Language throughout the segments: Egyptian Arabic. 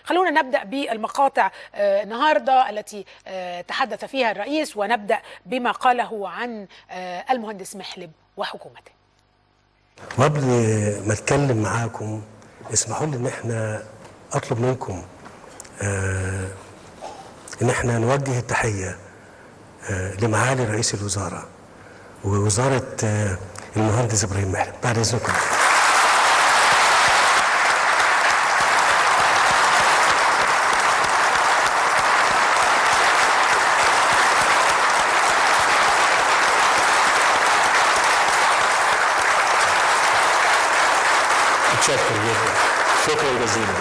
خلونا نبدا بالمقاطع آه، النهارده التي آه، تحدث فيها الرئيس ونبدا بما قاله عن آه، المهندس محلب وحكومته وقبل ما اتكلم معاكم اسمحوا لي ان احنا اطلب منكم آه ان احنا نوجه التحيه آه لمعالي رئيس الوزراء ووزاره آه المهندس ابراهيم محلب بعد اذنكم متشكر جدا شكرا جزيلا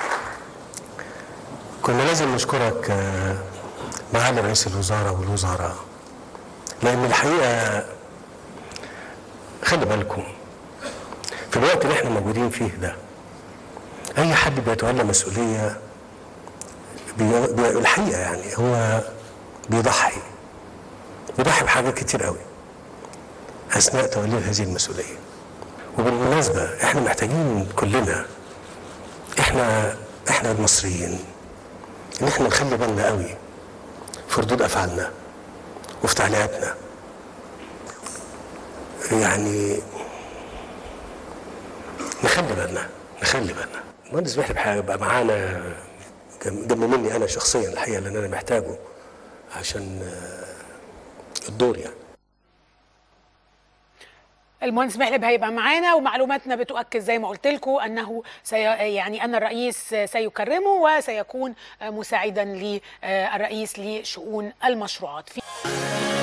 كنا لازم نشكرك آه، معالي رئيس الوزراء والوزراء لان الحقيقه خلي بالكم في الوقت اللي احنا موجودين فيه ده اي حد بيتولى مسؤوليه بي... بي... الحقيقه يعني هو بيضحي بيضحي بحاجات كتير قوي اثناء توليه هذه المسؤوليه وبالمناسبة احنا محتاجين كلنا احنا احنا المصريين ان احنا نخلي بالنا قوي في ردود افعالنا وفي تعليقاتنا يعني نخلي بالنا نخلي بالنا المهندس محلب هيبقى معانا جنب جنب مني انا شخصيا الحقيقه لان انا محتاجه عشان آه، الدور يعني المهندس محلب هيبقى معانا ومعلوماتنا بتؤكد زي ما قلت لكم انه سي يعني ان الرئيس سيكرمه وسيكون مساعدا للرئيس لشؤون المشروعات في